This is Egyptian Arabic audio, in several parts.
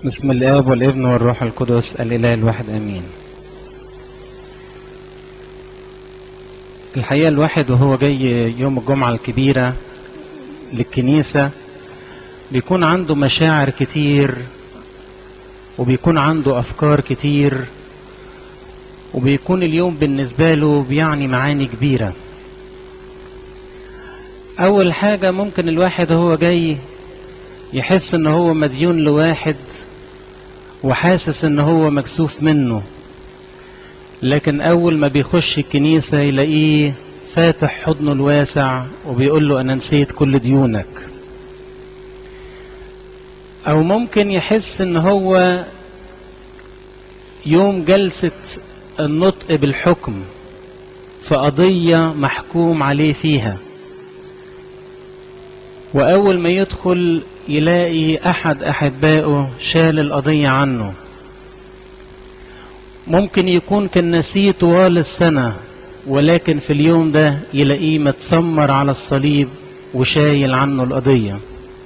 بسم الآب والابن والروح القدس الإله الواحد آمين الحقيقة الواحد وهو جاي يوم الجمعة الكبيرة للكنيسة بيكون عنده مشاعر كتير وبيكون عنده أفكار كتير وبيكون اليوم بالنسبة له بيعني معاني كبيرة أول حاجة ممكن الواحد هو جاي يحس ان هو مديون لواحد وحاسس ان هو مكسوف منه لكن اول ما بيخش الكنيسة يلاقيه فاتح حضنه الواسع وبيقول له انا نسيت كل ديونك او ممكن يحس ان هو يوم جلسة النطق بالحكم في قضية محكوم عليه فيها وأول ما يدخل يلاقي أحد أحبائه شال القضية عنه ممكن يكون كان نسيه طوال السنة ولكن في اليوم ده يلاقيه متسمر على الصليب وشايل عنه القضية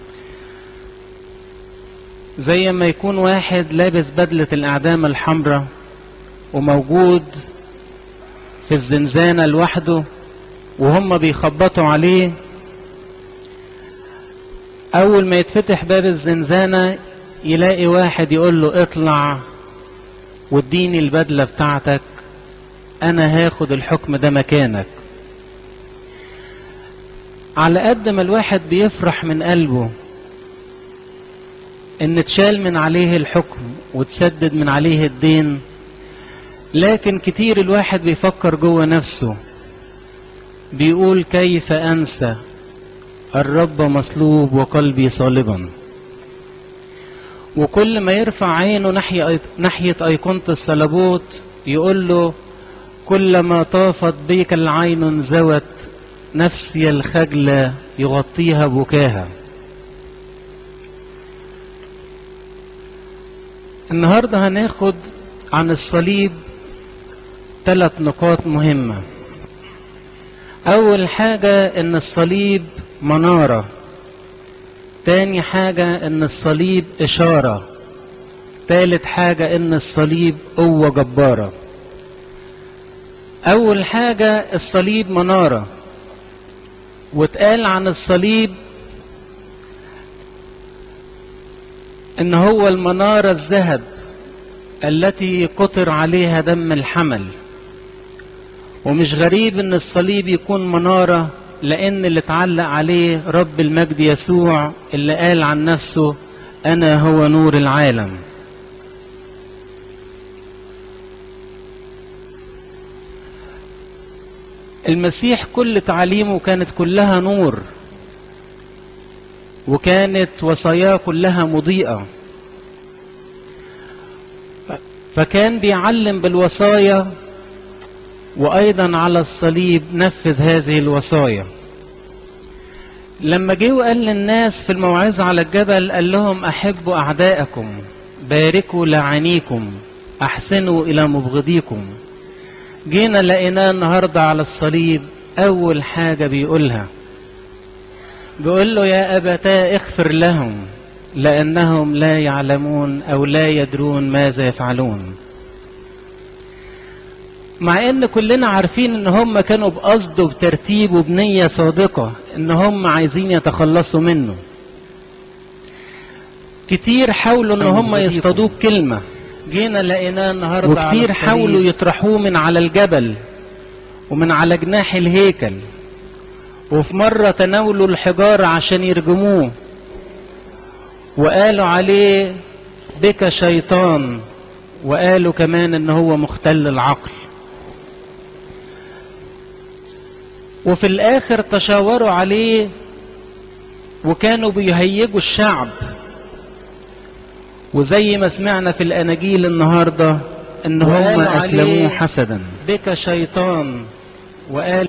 زي ما يكون واحد لابس بدلة الأعدام الحمراء وموجود في الزنزانة لوحده وهم بيخبطوا عليه أول ما يتفتح باب الزنزانة يلاقي واحد يقول له اطلع واديني البدلة بتاعتك أنا هاخد الحكم ده مكانك على قد ما الواحد بيفرح من قلبه ان اتشال من عليه الحكم وتسدد من عليه الدين لكن كتير الواحد بيفكر جوه نفسه بيقول كيف انسى الرب مصلوب وقلبي صالبا وكل ما يرفع عينه ناحية, ناحية أيقونة الصلبوت يقول له كلما طافت بك العين انزوت نفسي الخجلة يغطيها بكاها النهاردة هناخد عن الصليب ثلاث نقاط مهمة أول حاجة إن الصليب منارة تاني حاجة ان الصليب اشارة تالت حاجة ان الصليب قوة جبارة اول حاجة الصليب منارة واتقال عن الصليب ان هو المنارة الذهب التي قطر عليها دم الحمل ومش غريب ان الصليب يكون مناره لأن اللي اتعلق عليه رب المجد يسوع اللي قال عن نفسه أنا هو نور العالم المسيح كل تعاليمه كانت كلها نور وكانت وصاياه كلها مضيئة فكان بيعلم بالوصايا وايضا على الصليب نفذ هذه الوصايا لما جه وقال للناس في الموعظة على الجبل قال لهم احبوا اعداءكم باركوا لعانيكم احسنوا الى مبغضيكم جينا لقيناه النهاردة على الصليب اول حاجة بيقولها بيقول له يا ابتاه اغفر لهم لانهم لا يعلمون او لا يدرون ماذا يفعلون مع ان كلنا عارفين ان هم كانوا بقصد وبترتيب وبنية صادقة ان هم عايزين يتخلصوا منه كتير حاولوا ان هم يصطادوه بكلمة جينا لقيناه النهاردة وكتير حاولوا يطرحوه من على الجبل ومن على جناح الهيكل وفي مرة تناولوا الحجارة عشان يرجموه وقالوا عليه بك شيطان وقالوا كمان ان هو مختل العقل وفي الاخر تشاوروا عليه وكانوا بيهيجوا الشعب وزي ما سمعنا في الاناجيل النهارده ان هم اسلموه حسدا بك شيطان وقال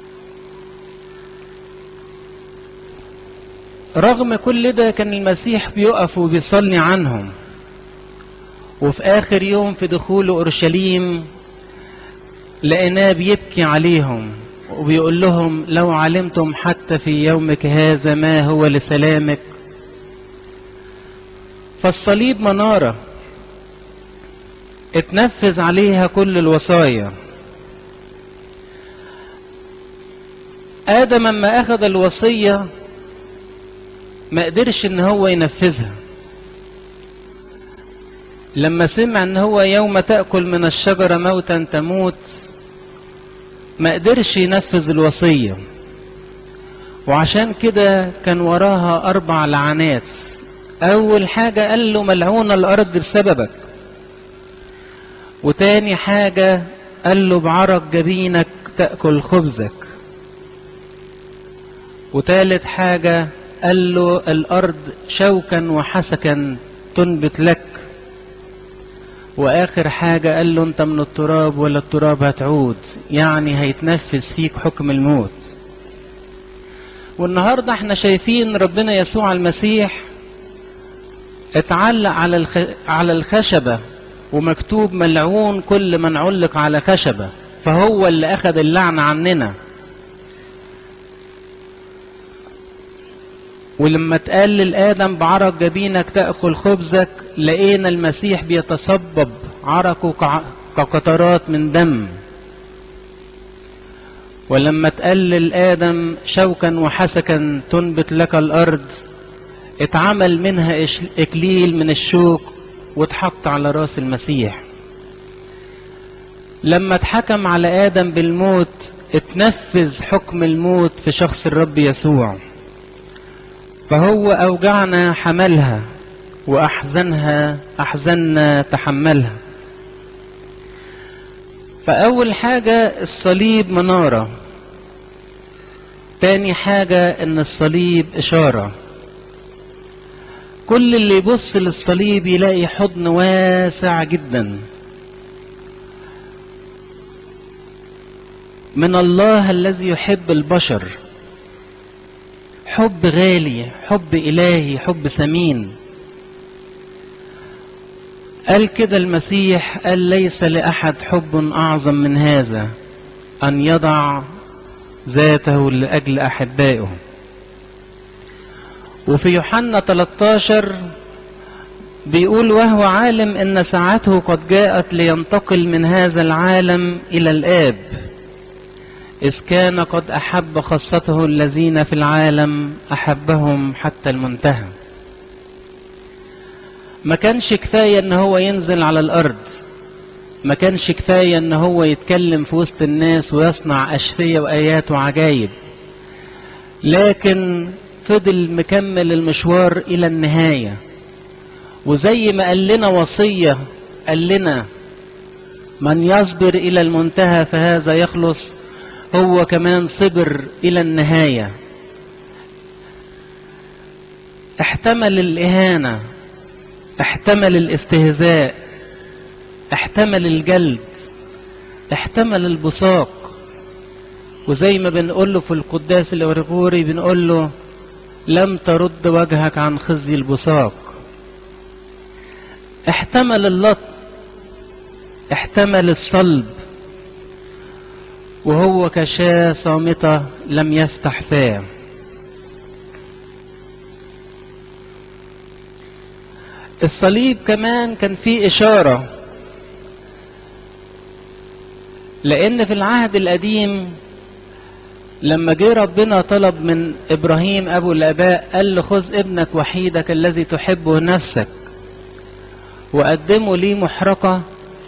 رغم كل ده كان المسيح بيقف وبيصلي عنهم وفي اخر يوم في دخوله اورشليم لقيناه بيبكي عليهم وبيقول لهم لو علمتم حتى في يومك هذا ما هو لسلامك فالصليب منارة اتنفذ عليها كل الوصايا آدم لما أخذ الوصية ما قدرش إن هو ينفذها لما سمع إن هو يوم تأكل من الشجرة موتا تموت ما قدرش ينفذ الوصية وعشان كده كان وراها أربع لعنات أول حاجة قال له ملعون الأرض بسببك وتاني حاجة قال له بعرق جبينك تأكل خبزك وتالت حاجة قال له الأرض شوكا وحسكا تنبت لك وآخر حاجة قال له أنت من التراب ولا التراب هتعود يعني هيتنفذ فيك حكم الموت والنهاردة احنا شايفين ربنا يسوع المسيح اتعلق على الخ... على الخشبة ومكتوب ملعون كل من علق على خشبة فهو اللي أخذ اللعنة عننا ولما اتقال للآدم بعرق جبينك تأكل خبزك لقينا المسيح بيتصبب عرقه كقطرات من دم ولما اتقال للآدم شوكا وحسكا تنبت لك الأرض اتعمل منها إكليل من الشوك واتحط على راس المسيح لما اتحكم على آدم بالموت اتنفذ حكم الموت في شخص الرب يسوع فهو أوجعنا حملها وأحزنها أحزننا تحملها فأول حاجة الصليب منارة تاني حاجة إن الصليب إشارة كل اللي يبص للصليب يلاقي حضن واسع جدا من الله الذي يحب البشر حب غالي حب إلهي حب ثمين قال كده المسيح قال ليس لأحد حب أعظم من هذا أن يضع ذاته لأجل أحبائه وفي يوحنا 13 بيقول وهو عالم ان ساعته قد جاءت لينتقل من هذا العالم الى الاب اذ كان قد احب خاصته الذين في العالم احبهم حتى المنتهى ما كانش كفايه ان هو ينزل على الارض ما كانش كفايه ان هو يتكلم في وسط الناس ويصنع اشفيه وايات وعجائب لكن فضل مكمل المشوار الى النهايه وزي ما قال لنا وصيه قال لنا من يصبر الى المنتهى فهذا يخلص هو كمان صبر الى النهايه احتمل الاهانه احتمل الاستهزاء احتمل الجلد احتمل البصاق وزي ما بنقول له في القداس الاورغوري بنقول له لم ترد وجهك عن خزي البصاق احتمل اللط احتمل الصلب وهو كشاة صامتة لم يفتح فاه الصليب كمان كان فيه إشارة لأن في العهد القديم لما جه ربنا طلب من إبراهيم أبو الآباء قال له خذ ابنك وحيدك الذي تحبه نفسك وقدمه لي محرقة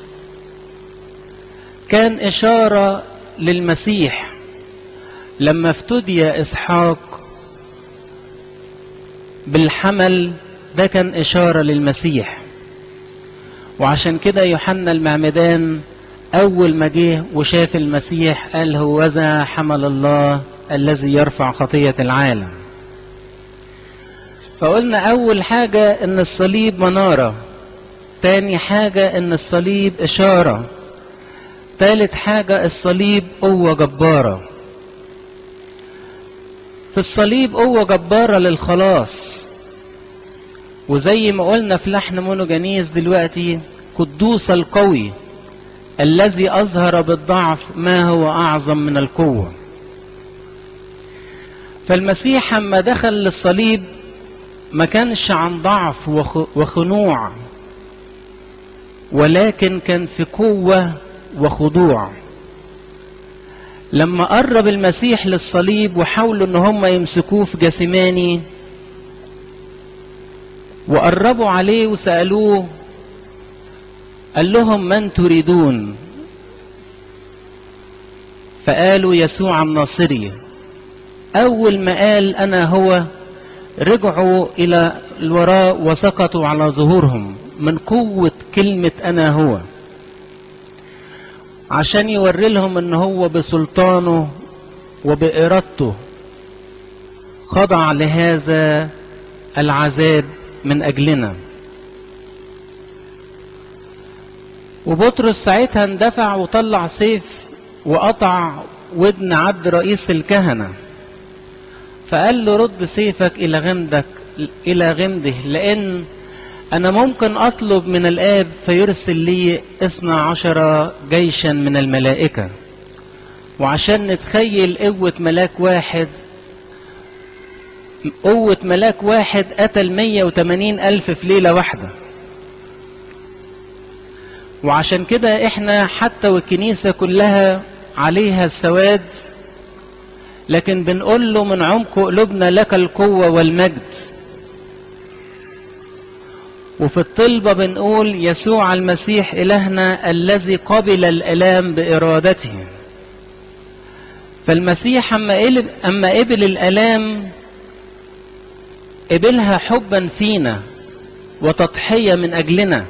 كان إشارة للمسيح لما افتدي إسحاق بالحمل ده كان إشارة للمسيح وعشان كده يوحنا المعمدان أول ما جه وشاف المسيح قال هوذا حمل الله الذي يرفع خطية العالم فقلنا أول حاجة إن الصليب منارة تاني حاجة إن الصليب إشارة تالت حاجة الصليب قوة جبارة في الصليب قوة جبارة للخلاص وزي ما قلنا في لحن مونوجانيس دلوقتي قدوس القوي الذي أظهر بالضعف ما هو أعظم من القوة فالمسيح لما دخل للصليب ما كانش عن ضعف وخنوع ولكن كان في قوة وخضوع لما قرب المسيح للصليب وحاولوا ان هم يمسكوه في جسماني وقربوا عليه وسألوه قال لهم من تريدون فقالوا يسوع الناصري أول ما قال أنا هو رجعوا إلى الوراء وسقطوا على ظهورهم من قوة كلمة أنا هو عشان يوري لهم ان هو بسلطانه وبإرادته خضع لهذا العذاب من أجلنا وبطرس ساعتها اندفع وطلع سيف وقطع ودن عبد رئيس الكهنة فقال له رد سيفك إلى غمدك إلى غمده لأن أنا ممكن أطلب من الآب فيرسل لي اثنا عشر جيشا من الملائكة وعشان نتخيل قوة ملاك واحد قوة ملاك واحد قتل مية وتمانين ألف في ليلة واحدة وعشان كده احنا حتى والكنيسة كلها عليها السواد لكن بنقول له من عمق قلوبنا لك القوة والمجد وفي الطلبة بنقول يسوع المسيح إلهنا الذي قبل الألام بإرادته فالمسيح أما قبل, أما قبل الألام قبلها حبا فينا وتضحية من أجلنا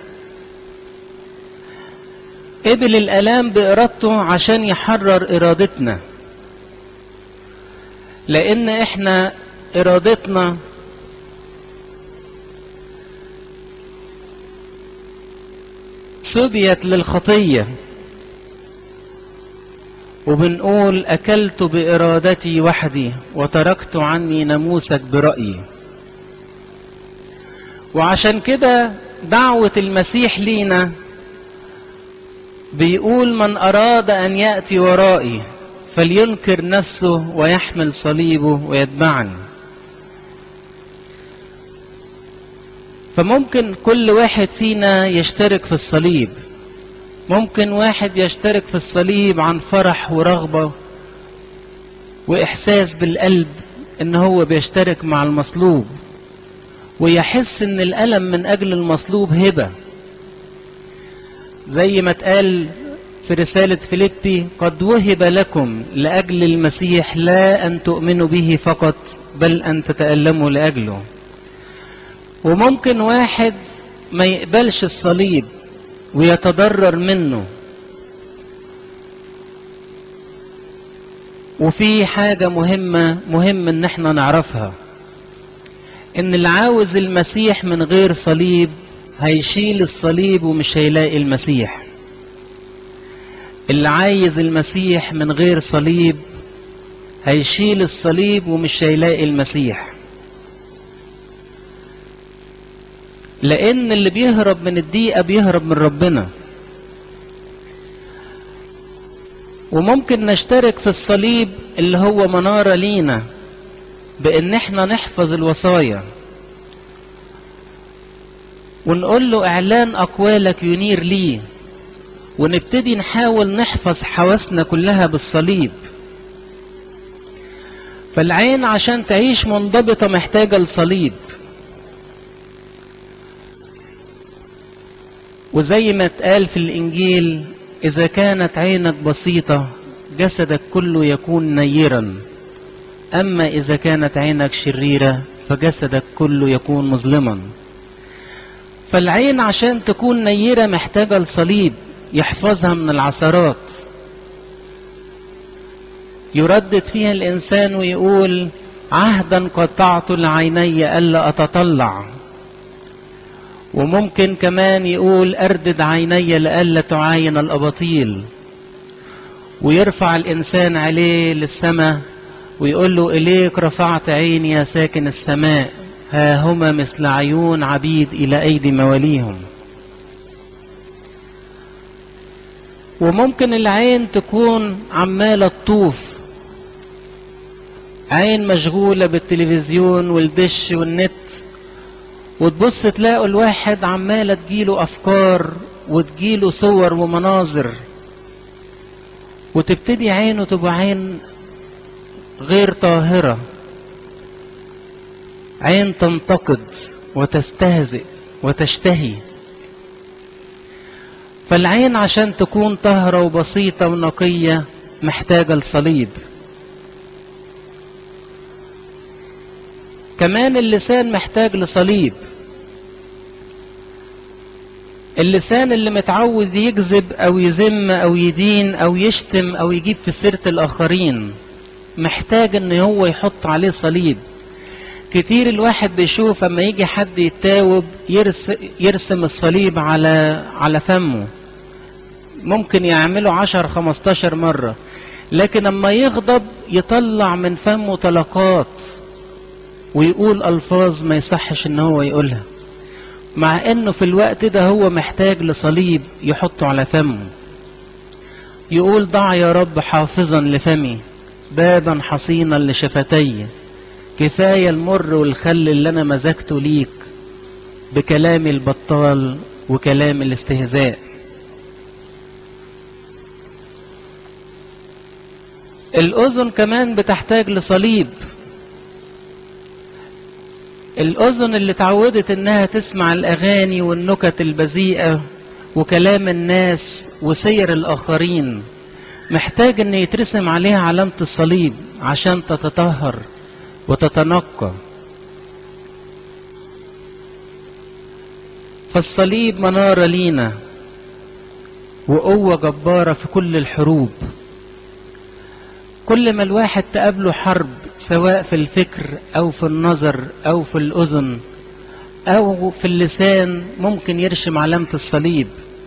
قبل الألام بإرادته عشان يحرر إرادتنا لأن إحنا إرادتنا سبيت للخطية وبنقول أكلت بإرادتي وحدي وتركت عني ناموسك برأيي وعشان كده دعوة المسيح لينا بيقول من أراد أن يأتي ورائي فلينكر نفسه ويحمل صليبه ويتبعني فممكن كل واحد فينا يشترك في الصليب ممكن واحد يشترك في الصليب عن فرح ورغبة وإحساس بالقلب إن هو بيشترك مع المصلوب ويحس إن الألم من أجل المصلوب هبة زي ما اتقال في رسالة فيليبي قد وهب لكم لأجل المسيح لا أن تؤمنوا به فقط بل أن تتألموا لأجله وممكن واحد ما يقبلش الصليب ويتضرر منه وفي حاجة مهمة مهم ان احنا نعرفها ان اللي عاوز المسيح من غير صليب هيشيل الصليب ومش هيلاقي المسيح اللي عايز المسيح من غير صليب هيشيل الصليب ومش هيلاقي المسيح لان اللي بيهرب من الضيقه بيهرب من ربنا وممكن نشترك في الصليب اللي هو مناره لينا بان احنا نحفظ الوصايا ونقول له اعلان اقوالك ينير لي ونبتدي نحاول نحفظ حواسنا كلها بالصليب فالعين عشان تعيش منضبطه محتاجه الصليب وزي ما اتقال في الإنجيل إذا كانت عينك بسيطة جسدك كله يكون نيرا أما إذا كانت عينك شريرة فجسدك كله يكون مظلما فالعين عشان تكون نيرة محتاجة الصليب يحفظها من العثرات يردد فيها الإنسان ويقول عهدا قطعت لعيني ألا أتطلع وممكن كمان يقول أردد عيني لألا تعاين الأباطيل ويرفع الإنسان عليه للسماء ويقول له إليك رفعت عيني يا ساكن السماء ها هما مثل عيون عبيد إلى أيدي مواليهم وممكن العين تكون عمالة تطوف عين مشغولة بالتلفزيون والدش والنت وتبص تلاقوا الواحد عمالة تجيله أفكار وتجيله صور ومناظر وتبتدي عينه تبقى عين غير طاهرة عين تنتقد وتستهزئ وتشتهي فالعين عشان تكون طاهرة وبسيطة ونقية محتاجة الصليب كمان اللسان محتاج لصليب اللسان اللي متعود يكذب او يذم او يدين او يشتم او يجيب في سيرة الاخرين محتاج ان هو يحط عليه صليب كتير الواحد بيشوف اما يجي حد يتاوب يرس يرسم الصليب على على فمه ممكن يعمله عشر خمستاشر مرة لكن اما يغضب يطلع من فمه طلقات ويقول الفاظ ما يصحش ان هو يقولها مع انه في الوقت ده هو محتاج لصليب يحطه على فمه يقول ضع يا رب حافظا لفمي بابا حصينا لشفتي كفاية المر والخل اللي انا مزجته ليك بكلامي البطال وكلام الاستهزاء الاذن كمان بتحتاج لصليب الأذن اللي اتعودت إنها تسمع الأغاني والنكت البذيئة وكلام الناس وسير الآخرين محتاج إن يترسم عليها علامة الصليب عشان تتطهر وتتنقى فالصليب منارة لينا وقوة جبارة في كل الحروب كل ما الواحد تقابله حرب سواء في الفكر او في النظر او في الاذن او في اللسان ممكن يرشم علامة الصليب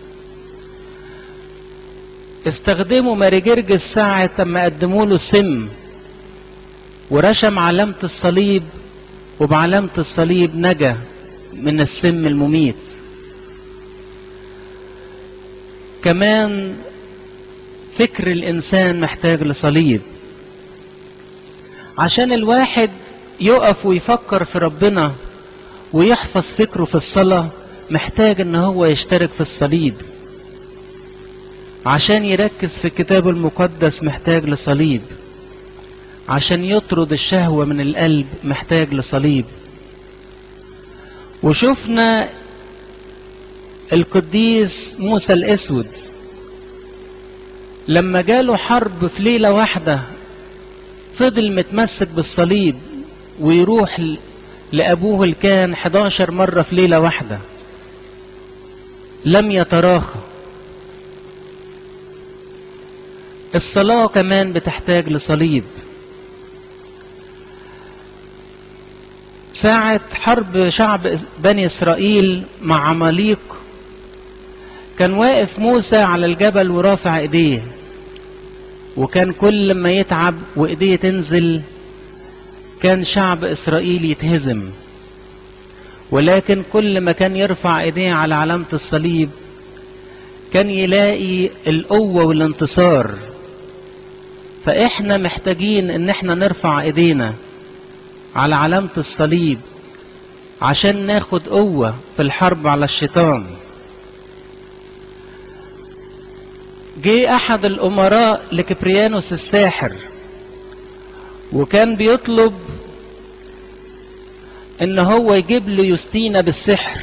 استخدموا ماري جرجس ساعة لما قدموا له السم ورشم علامة الصليب وبعلامة الصليب نجا من السم المميت كمان فكر الإنسان محتاج لصليب عشان الواحد يقف ويفكر في ربنا ويحفظ فكره في الصلاة محتاج ان هو يشترك في الصليب عشان يركز في الكتاب المقدس محتاج لصليب عشان يطرد الشهوة من القلب محتاج لصليب وشفنا القديس موسى الاسود لما جاله حرب في ليلة واحدة فضل متمسك بالصليب ويروح لأبوه الكاهن 11 مرة في ليلة واحدة لم يتراخى الصلاة كمان بتحتاج لصليب ساعة حرب شعب بني إسرائيل مع عماليق كان واقف موسى على الجبل ورافع ايديه وكان كل ما يتعب وايديه تنزل كان شعب اسرائيل يتهزم ولكن كل ما كان يرفع ايديه على علامة الصليب كان يلاقي القوة والانتصار فاحنا محتاجين ان احنا نرفع ايدينا على علامة الصليب عشان ناخد قوة في الحرب على الشيطان جه احد الامراء لكبريانوس الساحر وكان بيطلب ان هو يجيب له يوستينا بالسحر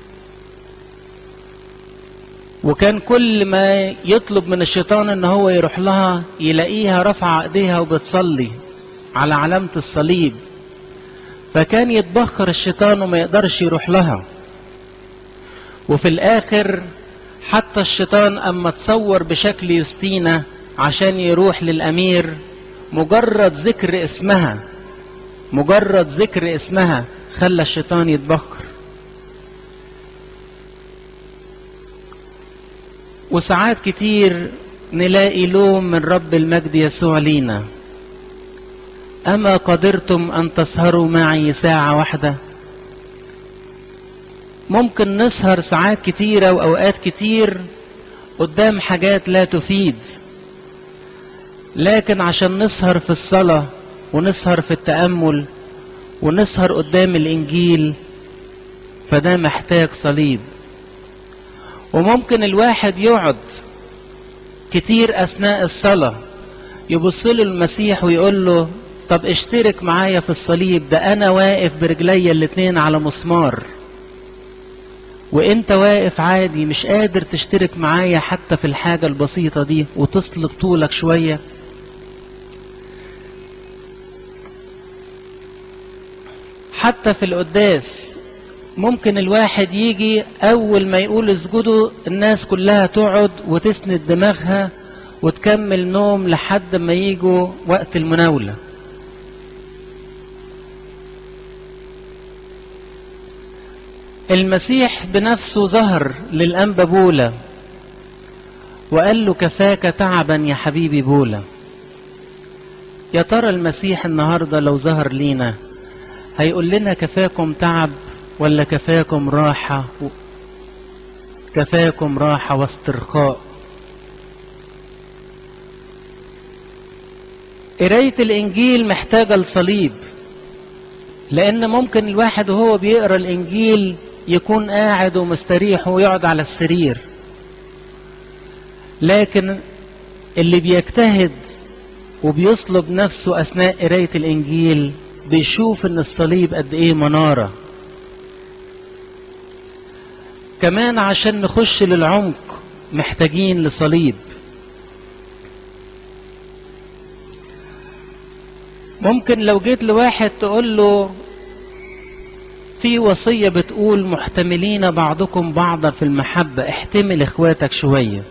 وكان كل ما يطلب من الشيطان ان هو يروح لها يلاقيها رافعه ايديها وبتصلي على علامه الصليب فكان يتبخر الشيطان وما يقدرش يروح لها وفي الاخر حتى الشيطان اما تصور بشكل يوستينا عشان يروح للامير مجرد ذكر اسمها مجرد ذكر اسمها خلى الشيطان يتبخر وساعات كتير نلاقي لوم من رب المجد يسوع لينا أما قدرتم أن تسهروا معي ساعة واحدة ممكن نسهر ساعات كتيرة وأوقات كتير قدام حاجات لا تفيد لكن عشان نسهر في الصلاة ونسهر في التأمل ونسهر قدام الإنجيل فده محتاج صليب وممكن الواحد يقعد كتير أثناء الصلاة يبص له المسيح ويقول له طب اشترك معايا في الصليب ده أنا واقف برجلي الاتنين على مسمار وانت واقف عادي مش قادر تشترك معايا حتى في الحاجة البسيطة دي وتصلب طولك شوية حتى في القداس ممكن الواحد يجي اول ما يقول اسجدوا الناس كلها تقعد وتسند دماغها وتكمل نوم لحد ما يجوا وقت المناولة المسيح بنفسه ظهر للأنبا بولا وقال له كفاك تعبا يا حبيبي بولا يا ترى المسيح النهاردة لو ظهر لينا هيقول لنا كفاكم تعب ولا كفاكم راحة كفاكم راحة واسترخاء قراية الإنجيل محتاجة الصليب لأن ممكن الواحد وهو بيقرأ الإنجيل يكون قاعد ومستريح ويقعد على السرير لكن اللي بيجتهد وبيصلب نفسه أثناء قراية الإنجيل بيشوف إن الصليب قد إيه منارة كمان عشان نخش للعمق محتاجين لصليب ممكن لو جيت لواحد تقول له في وصية بتقول محتملين بعضكم بعضا في المحبة احتمل اخواتك شوية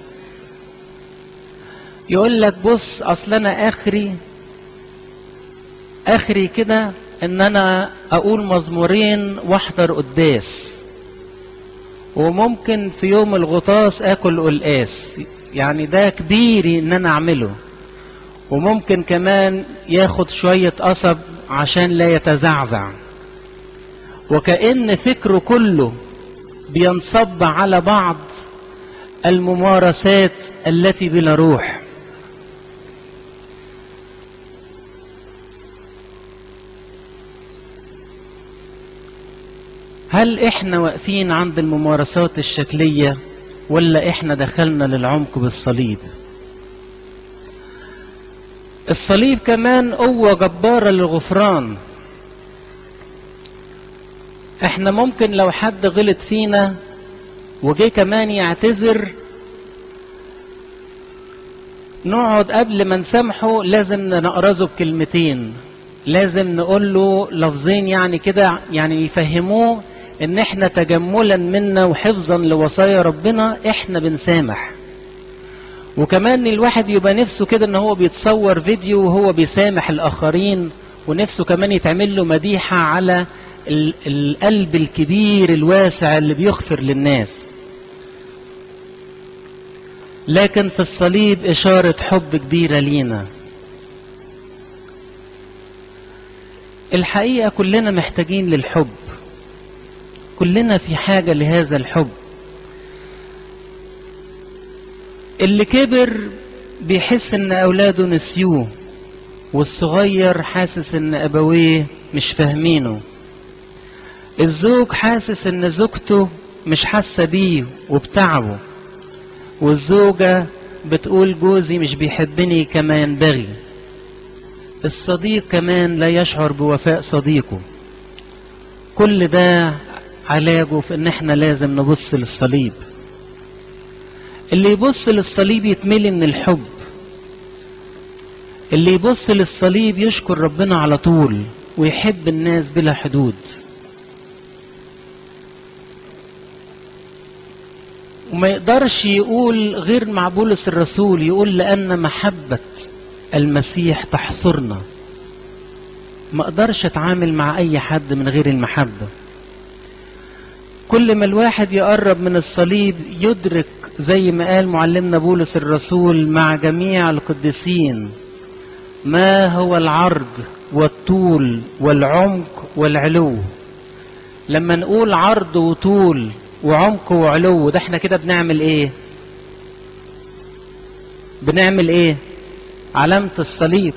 يقول لك بص اصل انا اخري اخري كده ان انا اقول مزمورين واحضر قداس وممكن في يوم الغطاس اكل قلقاس يعني ده كبيري ان انا اعمله وممكن كمان ياخد شوية قصب عشان لا يتزعزع وكأن فكره كله بينصب على بعض الممارسات التي بلا روح هل احنا واقفين عند الممارسات الشكلية ولا احنا دخلنا للعمق بالصليب الصليب كمان قوة جبارة للغفران احنا ممكن لو حد غلط فينا وجه كمان يعتذر نقعد قبل ما نسامحه لازم نقرزه بكلمتين لازم نقول له لفظين يعني كده يعني يفهموه ان احنا تجملا منا وحفظا لوصايا ربنا احنا بنسامح وكمان الواحد يبقى نفسه كده ان هو بيتصور فيديو وهو بيسامح الاخرين ونفسه كمان يتعمل له مديحة على القلب الكبير الواسع اللي بيغفر للناس لكن في الصليب إشارة حب كبيرة لينا الحقيقة كلنا محتاجين للحب كلنا في حاجة لهذا الحب اللي كبر بيحس ان اولاده نسيوه والصغير حاسس ان ابويه مش فاهمينه الزوج حاسس ان زوجته مش حاسه بيه وبتعبه والزوجه بتقول جوزي مش بيحبني كما ينبغي الصديق كمان لا يشعر بوفاء صديقه كل ده علاجه في ان احنا لازم نبص للصليب اللي يبص للصليب يتملي من الحب اللي يبص للصليب يشكر ربنا على طول ويحب الناس بلا حدود وما يقدرش يقول غير مع بولس الرسول يقول لأن محبة المسيح تحصرنا ما اقدرش اتعامل مع اي حد من غير المحبة كل ما الواحد يقرب من الصليب يدرك زي ما قال معلمنا بولس الرسول مع جميع القديسين ما هو العرض والطول والعمق والعلو لما نقول عرض وطول وعمق وعلو ده احنا كده بنعمل ايه بنعمل ايه علامة الصليب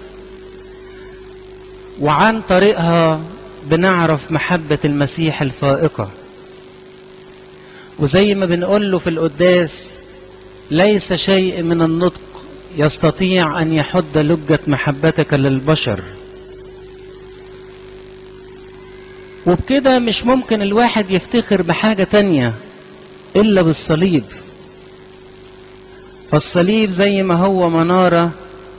وعن طريقها بنعرف محبة المسيح الفائقة وزي ما بنقول له في القداس ليس شيء من النطق يستطيع أن يحد لجة محبتك للبشر وبكده مش ممكن الواحد يفتخر بحاجة تانية إلا بالصليب فالصليب زي ما هو منارة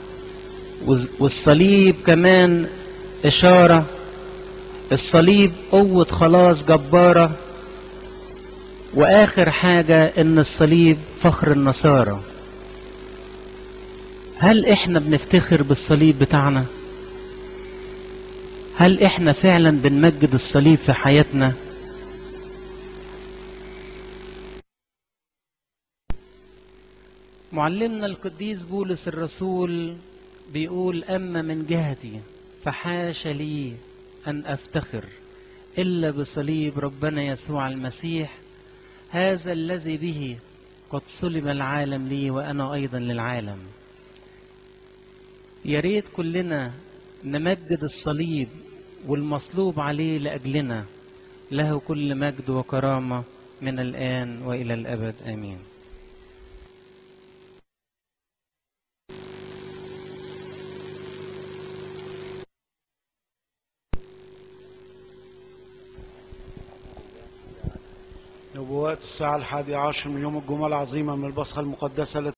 والصليب كمان إشارة الصليب قوة خلاص جبارة وآخر حاجة إن الصليب فخر النصارى هل إحنا بنفتخر بالصليب بتاعنا؟ هل إحنا فعلا بنمجد الصليب في حياتنا؟ معلمنا القديس بولس الرسول بيقول أما من جهتي فحاش لي أن أفتخر إلا بصليب ربنا يسوع المسيح هذا الذي به قد سلم العالم لي وأنا أيضا للعالم يا ريت كلنا نمجد الصليب والمصلوب عليه لأجلنا له كل مجد وكرامة من الآن وإلى الأبد آمين نبوات الساعة الحادية عشر من يوم الجمعة العظيمة من البصخة المقدسة التي